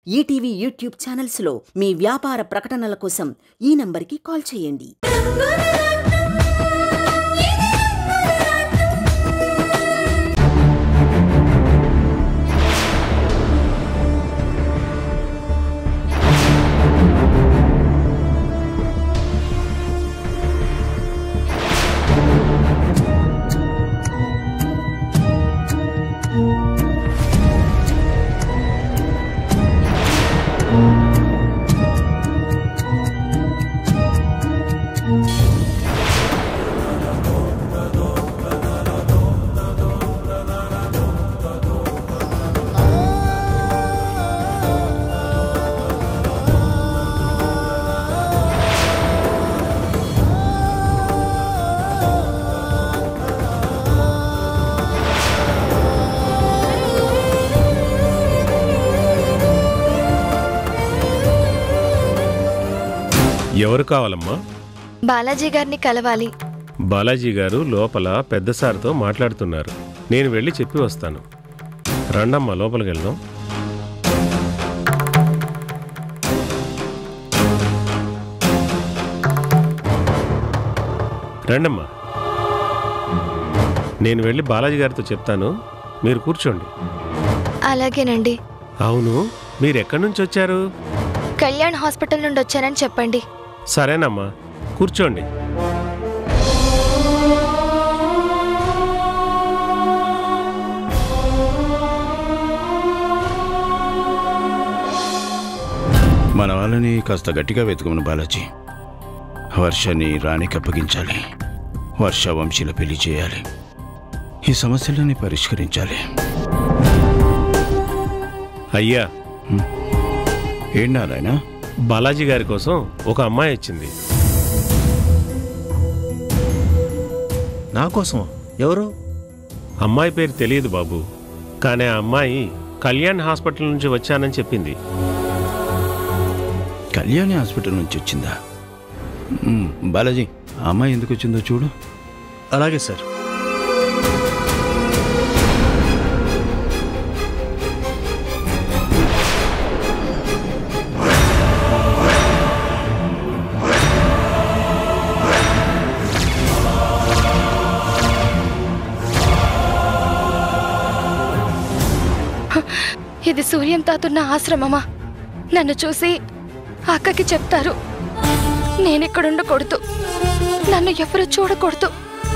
ETV YouTube ఛానల్స్లో మీ వ్యాపార ప్రకటనల కోసం ఈ నంబర్కి కాల్ చేయండి ఎవరు కావాలమ్మా బాలాజీ గారిని కలవాలి బాలాజీ గారు లోపల పెద్ద సార్తో మాట్లాడుతున్నారు నేను వెళ్ళి చెప్పి వస్తాను రండమ్మా లోపలికి వెళ్దాం రండమ్మా నేను వెళ్ళి బాలాజీ గారితో చెప్తాను మీరు కూర్చోండి అలాగేనండి అవును మీరు ఎక్కడి నుంచి వచ్చారు కళ్యాణ్ హాస్పిటల్ నుండి వచ్చానని చెప్పండి సరేనమ్మా కూర్చోండి మన వాళ్ళని కాస్త గట్టిగా వెతుకమను బాలాజీ వర్షని రాణికి అప్పగించాలి వర్ష వంశీల పెళ్లి చేయాలి ఈ సమస్యలని పరిష్కరించాలి అయ్యా ఏం నారాయణ బాలాజీ గారి కోసం ఒక అమ్మాయి వచ్చింది నా కోసం ఎవరు అమ్మాయి పేరు తెలియదు బాబు కానీ ఆ అమ్మాయి కళ్యాణ్ హాస్పిటల్ నుంచి వచ్చానని చెప్పింది కళ్యాణి హాస్పిటల్ నుంచి వచ్చిందా మ్, బాలాజీ ఆ అమ్మాయి ఎందుకు వచ్చిందో చూడు అలాగే సార్ ఇది సూర్యం తాతున్న ఆశ్రమమా నన్ను చూసి అక్కకి చెప్తారు నేనిక్కడుండకూడదు నన్ను ఎవరు చూడకూడదు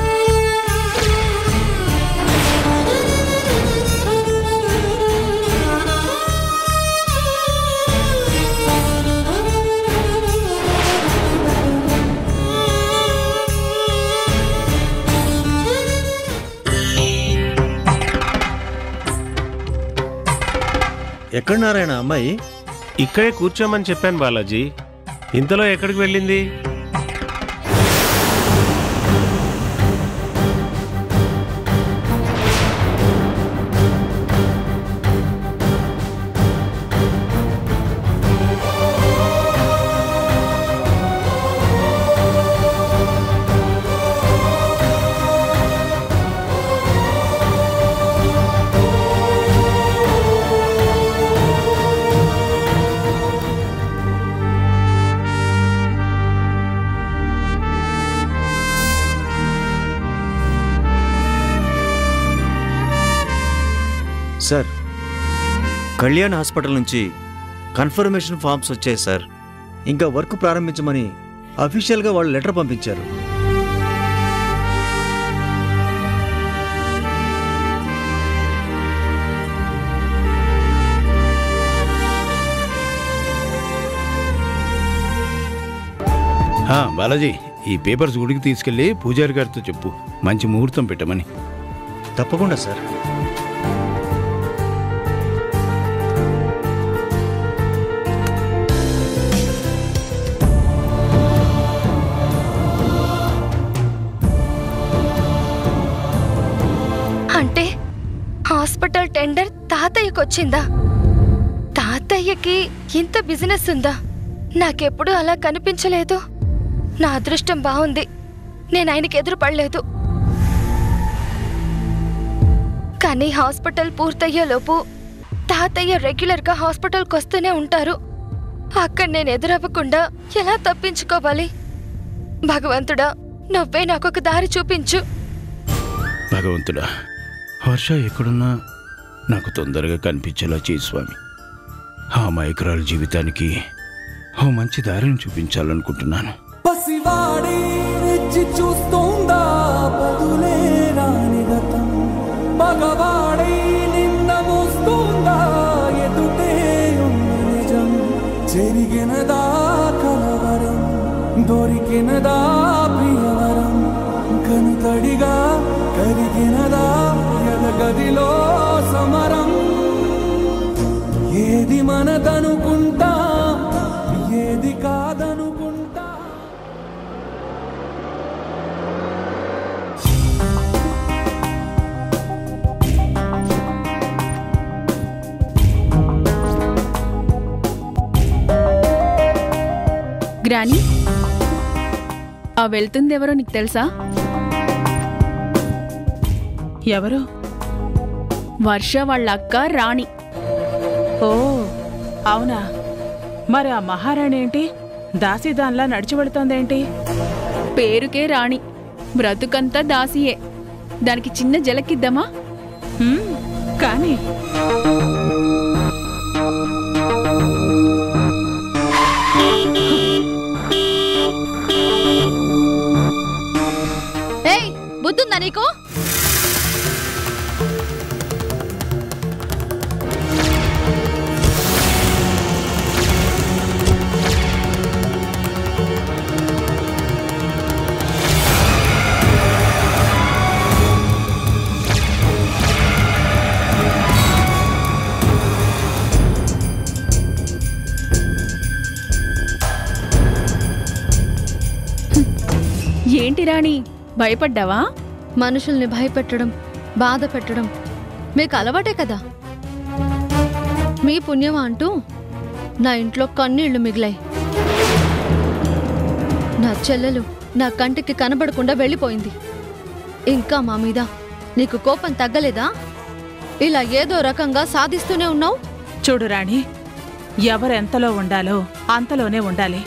ఎక్కడ నారాయణ అమ్మాయి ఇక్కడే కూర్చోమని చెప్పాను బాలాజీ ఇంతలో ఎక్కడికి వెళ్ళింది సార్ కళ్యాణ్ హాస్పిటల్ నుంచి కన్ఫర్మేషన్ ఫామ్స్ వచ్చాయి సార్ ఇంకా వర్క్ ప్రారంభించమని అఫీషియల్గా వాళ్ళు లెటర్ పంపించారు ఆ, బాలాజీ ఈ పేపర్స్ గుడికి తీసుకెళ్ళి పూజారి గారితో చెప్పు మంచి ముహూర్తం పెట్టమని తప్పకుండా సార్ అంటే హాస్పిటల్ టెండర్ తాతయ్యకు వచ్చిందా తాతయ్యకి ఇంత బిజినెస్ ఉందా నాకెప్పుడు అలా కనిపించలేదు నా అదృష్టం బాగుంది నేను ఆయనకి ఎదురు పడలేదు కానీ హాస్పిటల్ పూర్తయ్యేలోపు తాతయ్య రెగ్యులర్గా హాస్పిటల్కి వస్తూనే ఉంటారు అక్కడ నేను ఎదురవ్వకుండా ఎలా తప్పించుకోవాలి భగవంతుడా నువ్వే నాకొక దారి చూపించు భగవంతుడా వర్ష ఎక్కడున్నా నాకు తొందరగా కనిపించేలా చేయి స్వామి ఆ మైక్రాల జీవితానికి ఓ మంచి దారిని చూపించాలనుకుంటున్నాను పసివాడి రెచ్చి చూస్తోందా బదులే రాని గతం మగవాడై నిన్న మోస్తోందా ఎదుటే ఉన్న నిజం చెరిగినదా కలవరం దొరికినదా ప్రియవరం కనుతడిగా కరిగినదా ఎదగదిలో సమరం ఏది మనదనుకుంటా ఏది కాదనుకుంటా గ్రాని ఆ వెళ్తుందెవరో నీకు తెలుసా ఎవరు వర్ష వాళ్ళ అక్క రాణి ఓ అవునా మరి ఆ మహారాణి ఏంటి దాసీదాన్లా నడిచి వెళుతోందేంటి పేరుకే రాణి బ్రతుకంతా దాసియే దానికి చిన్న జలకిద్దామా హ్మ్, కానీ ఏయ్ బుద్ధుందా నీకు ఏంటి రాణి భయపడ్డావా మనుషుల్ని భయపెట్టడం బాధ పెట్టడం మీకు అలవాటే కదా మీ పుణ్యమా అంటూ నా ఇంట్లో కన్నీళ్లు మిగిలాయి నా చెల్లెలు నా కంటికి కనబడకుండా వెళ్ళిపోయింది ఇంకా మా మీద నీకు కోపం తగ్గలేదా ఇలా ఏదో రకంగా సాధిస్తూనే ఉన్నావు చూడు రాణి ఎవరెంతలో ఉండాలో అంతలోనే ఉండాలి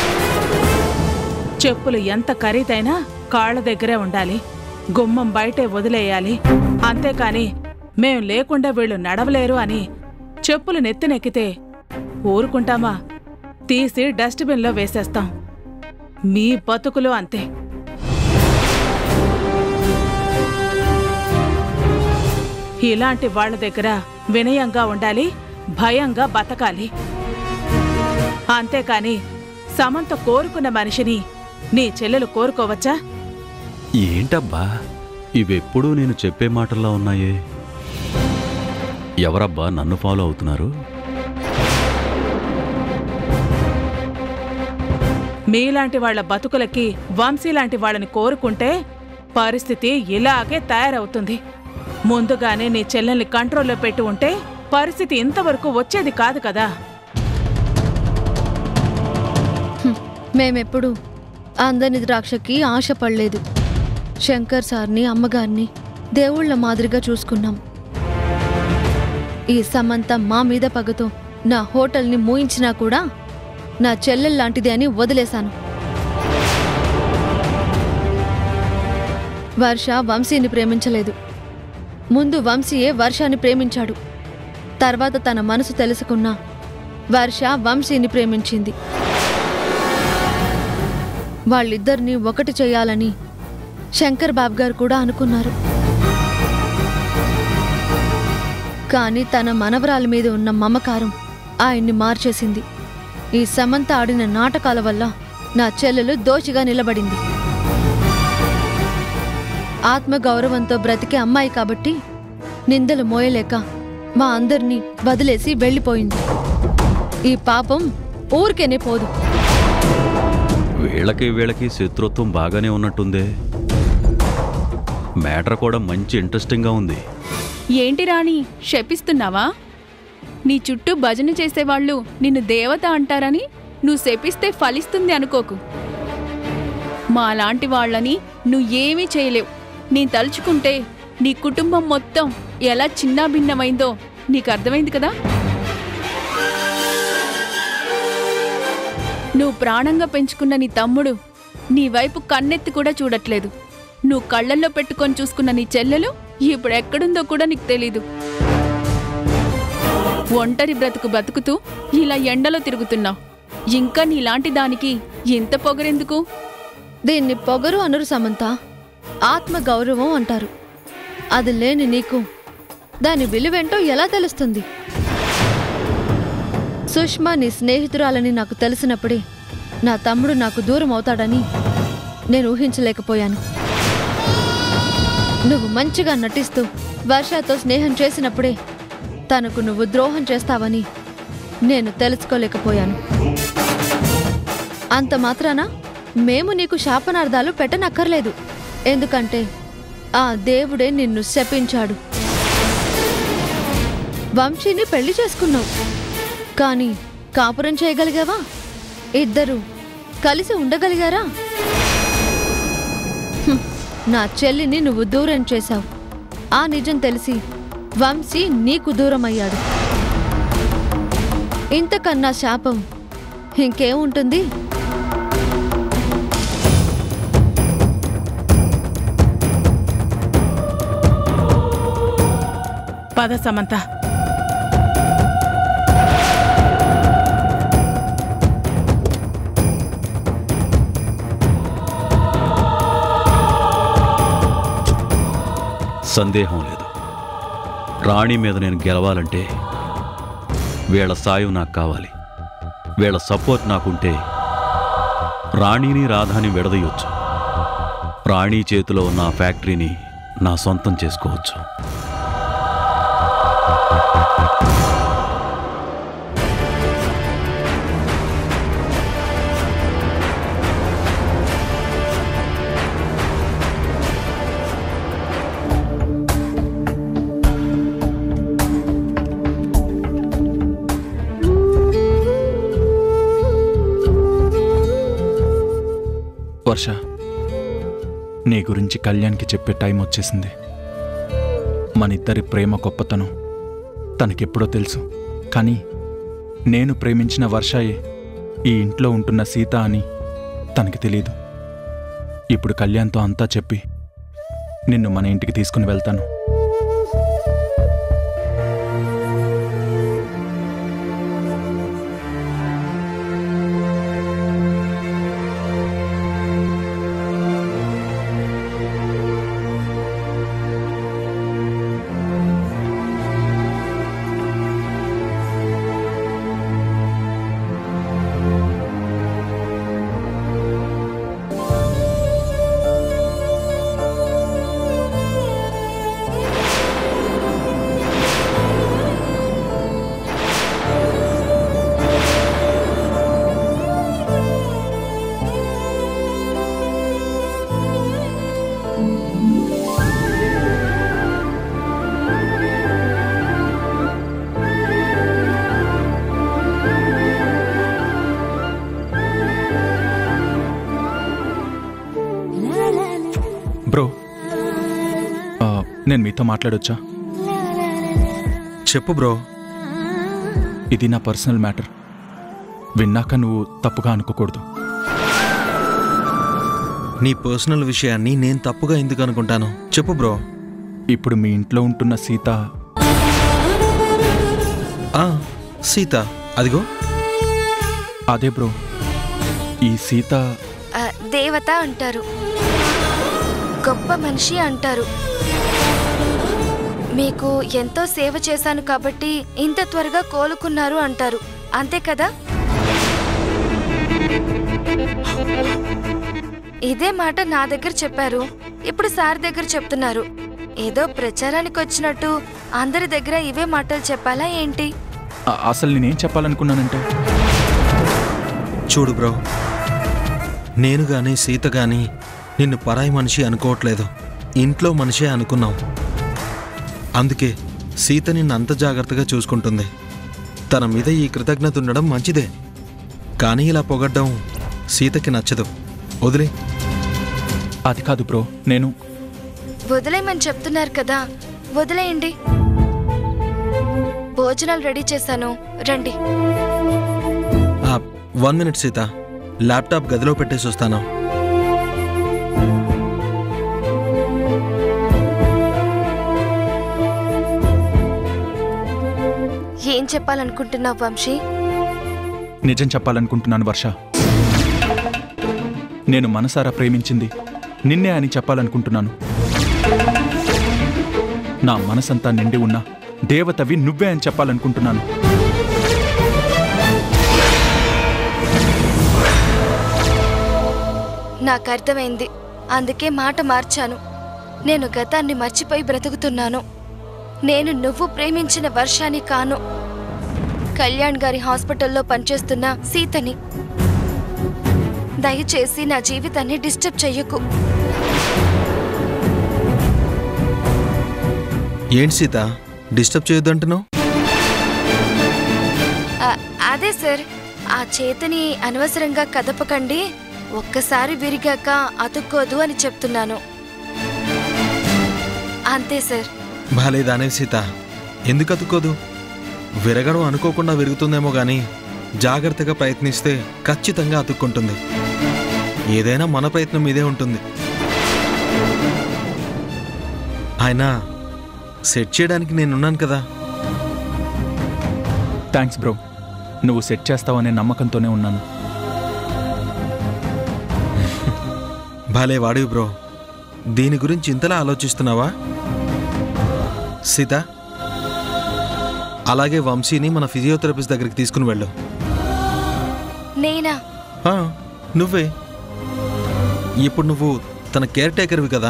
చెప్పులు ఎంత ఖరీదైనా కాళ్ళ దగ్గరే ఉండాలి గుమ్మం బయటే వదిలేయాలి అంతేకాని మేం లేకుండా వీళ్ళు నడవలేరు అని చెప్పులు నెత్తినెక్కితే ఊరుకుంటామా తీసి డస్ట్బిన్లో వేసేస్తాం మీ బతుకులు అంతే ఇలాంటి వాళ్ళ దగ్గర వినయంగా ఉండాలి భయంగా బతకాలి అంతేకాని సమంత కోరుకున్న మనిషిని నీ చెల్లెలు కోరుకోవచ్చా ఏంటబ్బా ఇవెప్పుడూ నేను చెప్పే మాటల్లో ఉన్నాయే ఎవరబ్బా నన్ను ఫాలో అవుతున్నారు మీలాంటి వాళ్ళ బతుకులకి వంశీ లాంటి వాళ్ళని కోరుకుంటే పరిస్థితి ఇలాగే తయారవుతుంది ముందుగానే నీ చెల్లెల్ని కంట్రోల్లో పెట్టి ఉంటే పరిస్థితి ఇంతవరకు వచ్చేది కాదు కదా మేమెప్పుడు అందని ద్రాక్షకి ఆశపడలేదు శంకర్ సార్ని అమ్మగారిని దేవుళ్ళ మాదిరిగా చూసుకున్నాం ఈ సమంత మా మీద పగతో నా హోటల్ని మూయించినా కూడా నా చెల్లెల్లాంటిది అని వదిలేశాను వర్ష వంశీని ప్రేమించలేదు ముందు వంశీయే వర్షాన్ని ప్రేమించాడు తర్వాత తన మనసు తెలుసుకున్న వర్ష వంశీని ప్రేమించింది వాళ్ళిద్దరినీ ఒకటి చేయాలని శంకర్ బాబు గారు కూడా అనుకున్నారు కానీ తన మనవరాల మీద ఉన్న మమకారం ఆయన్ని మార్చేసింది ఈ సమంత ఆడిన నాటకాల వల్ల నా చెల్లెలు దోషిగా నిలబడింది ఆత్మగౌరవంతో బ్రతికే అమ్మాయి కాబట్టి నిందలు మోయలేక మా అందరినీ వదిలేసి వెళ్ళిపోయింది ఈ పాపం ఊరికేనే పోదు వీళ్ళకి వీళ్ళకి శత్రుత్వం బాగానే ఉన్నట్టుందే మ్యాటర్ కూడా మంచి ఇంట్రెస్టింగ్గా ఉంది ఏంటి రాణి శపిస్తున్నావా నీ చుట్టూ భజన చేసేవాళ్ళు నిన్ను దేవత అంటారని నువ్వు శపిస్తే ఫలిస్తుంది అనుకోకు మా లాంటి వాళ్ళని నువ్వు ఏమీ చేయలేవు నేను తలుచుకుంటే నీ కుటుంబం మొత్తం ఎలా చిన్నాభిన్నమైందో నీకు అర్థమైంది కదా నువ్వు ప్రాణంగా పెంచుకున్న నీ తమ్ముడు నీ వైపు కన్నెత్తి కూడా చూడట్లేదు నువ్వు కళ్ళల్లో పెట్టుకొని చూసుకున్న నీ చెల్లెలు ఇప్పుడు ఎక్కడుందో కూడా నీకు తెలీదు ఒంటరి బ్రతుకు బతుకుతూ ఇలా ఎండలో తిరుగుతున్నావు ఇంకా నీలాంటి దానికి ఇంత పొగరెందుకు దీన్ని పొగరు అనరు సమంత ఆత్మ గౌరవం అంటారు అది లేని నీకు దాని విలువేంటో ఎలా తెలుస్తుంది సుష్మా నీ స్నేహితురాలని నాకు తెలిసినప్పుడే నా తమ్ముడు నాకు దూరం అవుతాడని నేను ఊహించలేకపోయాను నువ్వు మంచిగా నటిస్తూ వర్షతో స్నేహం చేసినప్పుడే తనకు నువ్వు ద్రోహం చేస్తావని నేను తెలుసుకోలేకపోయాను అంత మాత్రాన మేము నీకు శాపనార్థాలు పెట్టనక్కర్లేదు ఎందుకంటే ఆ దేవుడే నిన్ను శపించాడు వంశీని పెళ్లి చేసుకున్నావు కానీ కాపురం చేయగలిగావా ఇద్దరు కలిసి ఉండగలిగారా హ్మ్, నా చెల్లిని నువ్వు దూరం చేశావు ఆ నిజం తెలిసి వంశీ నీకు దూరం అయ్యాడు ఇంతకన్నా శాపం ఇంకేముంటుంది పద సమంత సందేహం లేదు రాణి మీద నేను గెలవాలంటే వీళ్ళ సాయం నాకు కావాలి వీళ్ళ సపోర్ట్ నాకుంటే రాణిని రాధాని విడదీయొచ్చు రాణి చేతిలో ఉన్న ఆ ఫ్యాక్టరీని నా సొంతం చేసుకోవచ్చు వర్ష నీ గురించి కళ్యాణ్కి చెప్పే టైం వచ్చేసింది మన ఇద్దరి ప్రేమ గొప్పతనం తనకెప్పుడో తెలుసు కానీ నేను ప్రేమించిన వర్షయే ఈ ఇంట్లో ఉంటున్న సీత అని తనకి తెలియదు ఇప్పుడు కళ్యాణ్తో అంతా చెప్పి నిన్ను మన ఇంటికి తీసుకుని వెళ్తాను బ్రో ఆ, నేను మీతో మాట్లాడొచ్చా చెప్పు బ్రో ఇది నా పర్సనల్ మ్యాటర్ విన్నాక నువ్వు తప్పుగా అనుకోకూడదు నీ పర్సనల్ విషయాన్ని నేను తప్పుగా ఎందుకు అనుకుంటాను చెప్పు బ్రో ఇప్పుడు మీ ఇంట్లో ఉంటున్న సీత ఆ సీత అదిగో అదే బ్రో ఈ సీత ఆ, దేవత అంటారు గొప్ప మనిషి అంటారు మీకు ఎంతో సేవ చేశాను కాబట్టి ఇంత త్వరగా కోలుకున్నారు అంటారు అంతే కదా ఇదే మాట నా దగ్గర చెప్పారు ఇప్పుడు సార్ దగ్గర చెప్తున్నారు ఏదో ప్రచారానికి వచ్చినట్టు అందరి దగ్గర ఇవే మాటలు చెప్పాలా ఏంటి ఆ- అసలు నేనేం చెప్పాలనుకున్నానంటే చూడు బ్రో నేను గాని సీత గాని నిన్ను పరాయి మనిషి అనుకోవట్లేదు ఇంట్లో మనిషే అనుకున్నాం అందుకే సీత నిన్ను అంత జాగ్రత్తగా చూసుకుంటుంది తన మీద ఈ కృతజ్ఞత ఉండడం మంచిదే కానీ ఇలా పొగడ్డం సీతకి నచ్చదు వదిలే అది కాదు బ్రో నేను వదిలేయమని చెప్తున్నారు కదా వదిలేయండి భోజనాలు రెడీ చేశాను రండి వన్ మినిట్ సీత ల్యాప్టాప్ గదిలో పెట్టేసి వస్తాను ఏం చెప్పాలనుకుంటున్నావు వంశీ నిజం చెప్పాలనుకుంటున్నాను వర్ష నేను మనసారా ప్రేమించింది నిన్నే అని చెప్పాలనుకుంటున్నాను నా మనసంతా నిండి ఉన్న దేవతవి నువ్వే అని చెప్పాలనుకుంటున్నాను నాకు అర్థమైంది అందుకే మాట మార్చాను నేను గతాన్ని మర్చిపోయి బ్రతుకుతున్నాను నేను నువ్వు ప్రేమించిన వర్షాన్ని కాను కళ్యాణ్ గారి హాస్పిటల్లో పనిచేస్తున్న సీతని దయచేసి నా జీవితాన్ని డిస్టర్బ్ చెయ్యకు ఏంటి సీత డిస్టర్బ్ చేయొద్దంటున్నావు ఆ- అదే సార్ ఆ చేతిని అనవసరంగా కదపకండి ఒక్కసారి విరిగాక అతుక్కోదు అని చెప్తున్నాను అంతే సార్ బాలేదానే సీత ఎందుకు అతుక్కోదు విరగడం అనుకోకుండా విరుగుతుందేమో గాని జాగ్రత్తగా ప్రయత్నిస్తే ఖచ్చితంగా అతుక్కుంటుంది ఏదైనా మన ప్రయత్నం మీదే ఉంటుంది ఆయన సెట్ చేయడానికి నేనున్నాను కదా థ్యాంక్స్ బ్రో నువ్వు సెట్ చేస్తావనే నమ్మకంతోనే ఉన్నాను భలే వాడివి బ్రో దీని గురించి ఇంతలా ఆలోచిస్తున్నావా సీత అలాగే వంశీని మన ఫిజియోథెరపిస్ట్ దగ్గరికి తీసుకుని వెళ్ళు నేనా ఆ, నువ్వే ఇప్పుడు నువ్వు తన కేర్ టేకర్వి కదా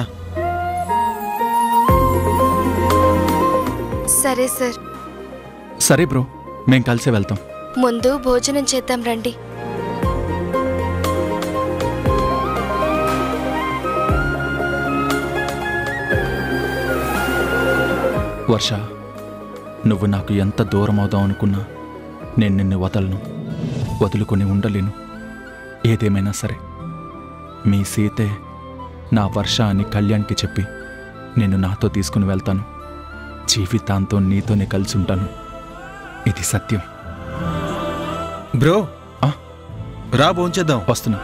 సరే సార్ సరే బ్రో మేం కలిసే వెళ్తాం ముందు భోజనం చేద్దాం రండి వర్ష నువ్వు నాకు ఎంత దూరం అవుదాం అనుకున్నా నేను నిన్ను వదలను వదులుకొని ఉండలేను ఏదేమైనా సరే మీ సీతే నా వర్ష అని కళ్యాణ్కి చెప్పి నేను నాతో తీసుకుని వెళ్తాను జీవితాంతం నీతోనే కలిసి ఉంటాను ఇది సత్యం బ్రో రా భోంచేద్దాం వస్తున్నా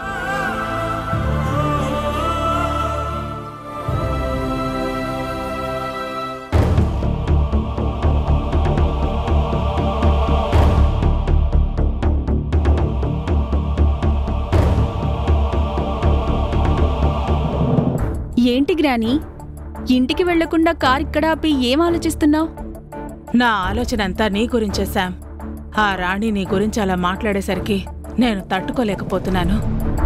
ఏంటి గ్రాని ఇంటికి వెళ్లకుండా కార్ ఇక్కడ ఆపి ఏం ఆలోచిస్తున్నావు నా ఆలోచన అంతా నీ గురించే శామ్ ఆ రాణి నీ గురించి అలా మాట్లాడేసరికి నేను తట్టుకోలేకపోతున్నాను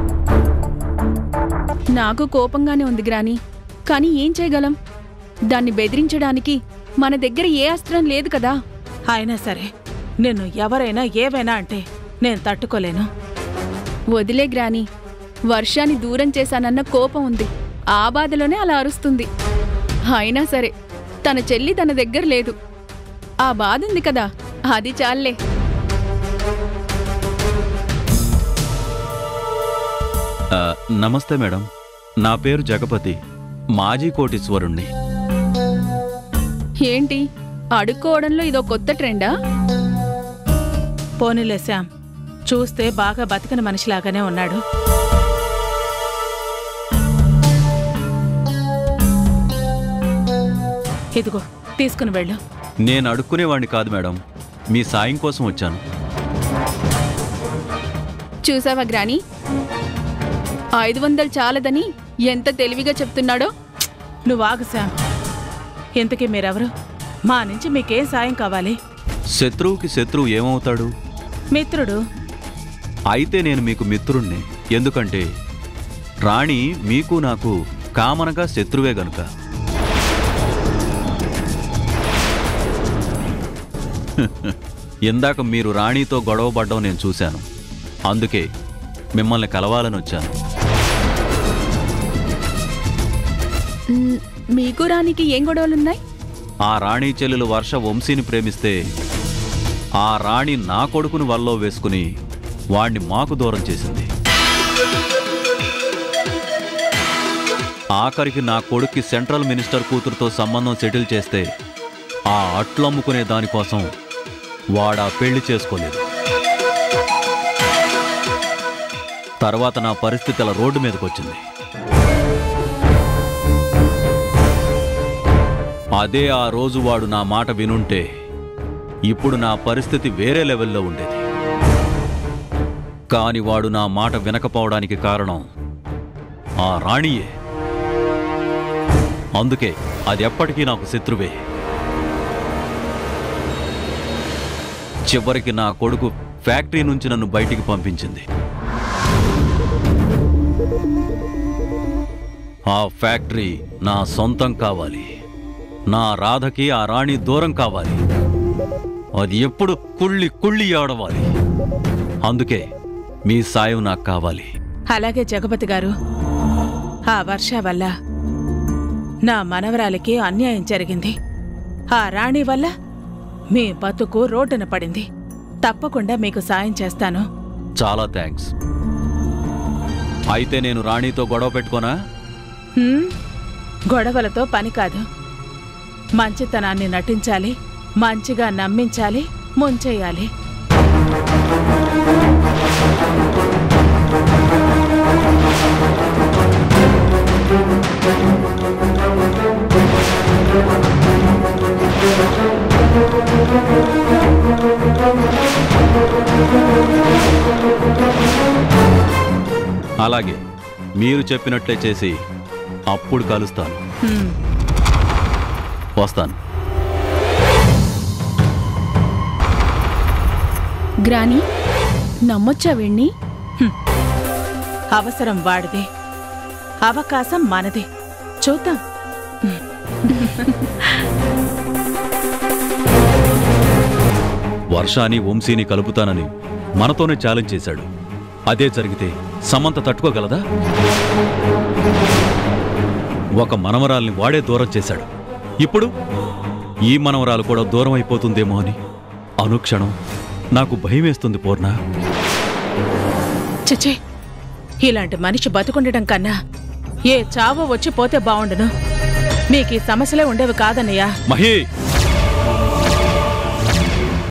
నాకు కోపంగానే ఉంది గ్రాని కానీ ఏం చేయగలం దాన్ని బెదిరించడానికి మన దగ్గర ఏ అస్త్రం లేదు కదా అయినా సరే నిన్ను ఎవరైనా ఏవైనా అంటే నేను తట్టుకోలేను వదిలే గ్రాని వర్షాన్ని దూరం చేశానన్న కోపం ఉంది ఆ బాధలోనే అలా అరుస్తుంది అయినా సరే తన చెల్లి తన దగ్గర లేదు ఆ బాధ ఉంది కదా అది చాలే ఆ, నమస్తే మేడం నా పేరు జగపతి మాజీ కోటీశ్వరుణ్ణి ఏంటి అడుక్కోవడంలో ఇదో కొత్త ట్రెండా పోనీలే శామ్ చూస్తే బాగా బతికిన మనిషిలాగానే ఉన్నాడు ఇదిగో తీసుకుని వెళ్ళు నేను అడుక్కునేవాడిని కాదు మేడం మీ సాయం కోసం వచ్చాను చూసావా గ్రాని ఐదు వందలు చాలదని ఎంత తెలివిగా చెప్తున్నాడో నువ్వు ఆగు శామ్ ఇంతకీ మీరెవరు మా నుంచి మీకేం సాయం కావాలి శత్రువుకి శత్రువు ఏమవుతాడు మిత్రుడు అయితే నేను మీకు మిత్రుణ్ణి ఎందుకంటే రాణి మీకు నాకు కామనగా శత్రువే గనుక ఇందాక మీరు రాణితో గొడవపడ్డం నేను చూశాను అందుకే మిమ్మల్ని కలవాలని వచ్చాను మ్, మీకు రానికి ఏం గొడవలున్నాయి ఆ రాణి చెల్లెలు వర్ష వంశీని ప్రేమిస్తే ఆ రాణి నా కొడుకుని వల్లో వేసుకుని వాణ్ణి మాకు దూరం చేసింది ఆఖరికి నా కొడుక్కి సెంట్రల్ మినిస్టర్ కూతురుతో సంబంధం సెటిల్ చేస్తే ఆ అట్లు అమ్ముకునే దానికోసం వాడా పెళ్లి చేసుకోలేదు తర్వాత నా పరిస్థితి అలా రోడ్డు మీదకి వచ్చింది అదే ఆ రోజు వాడు నా మాట వినుంటే ఇప్పుడు నా పరిస్థితి వేరే లెవెల్లో ఉండేది కాని వాడు నా మాట వినకపోవడానికి కారణం ఆ రాణియే అందుకే అది ఎప్పటికీ నాకు శత్రువే చివరికి నా కొడుకు ఫ్యాక్టరీ నుంచి నన్ను బయటికి పంపించింది ఆ ఫ్యాక్టరీ నా సొంతం కావాలి నా రాధకి ఆ రాణి దూరం కావాలి అది ఎప్పుడు కుళ్ళి కుళ్ళి ఆడవాలి అందుకే మీ సాయం నాకు కావాలి అలాగే జగపతి గారు ఆ వర్ష వల్ల నా మనవరాలికి అన్యాయం జరిగింది ఆ రాణి వల్ల మీ బతుకు రోడ్డున పడింది తప్పకుండా మీకు సాయం చేస్తాను చాలా థ్యాంక్స్ అయితే నేను రాణితో గొడవ పెట్టుకోనా హ్మ్? గొడవలతో పని కాదు మంచితనాన్ని నటించాలి మంచిగా నమ్మించాలి ముంచేయాలి అలాగే మీరు చెప్పినట్లే చేసి అప్పుడు కలుస్తాను హ్మ్. వస్తాను గ్రాని నమ్మొచ్చా వీణ్ణి అవసరం వాడిదే అవకాశం మనదే చూద్దాం వర్షాని వంశీని కలుపుతానని మనతోనే ఛాలెంజ్ చేశాడు అదే జరిగితే సమంత తట్టుకోగలదా ఒక మనవరాల్ని వాడే దూరం చేశాడు ఇప్పుడు ఈ మనవరాలు కూడా దూరం అయిపోతుందేమో అని అనుక్షణం నాకు భయమేస్తుంది పూర్ణ చచ్చే ఇలాంటి మనిషి బతుకుండటం కన్నా ఏ చావో వచ్చి పోతే బావుండును మీకు ఈ సమస్యలే ఉండేవి కాదన్నయ్యా మహి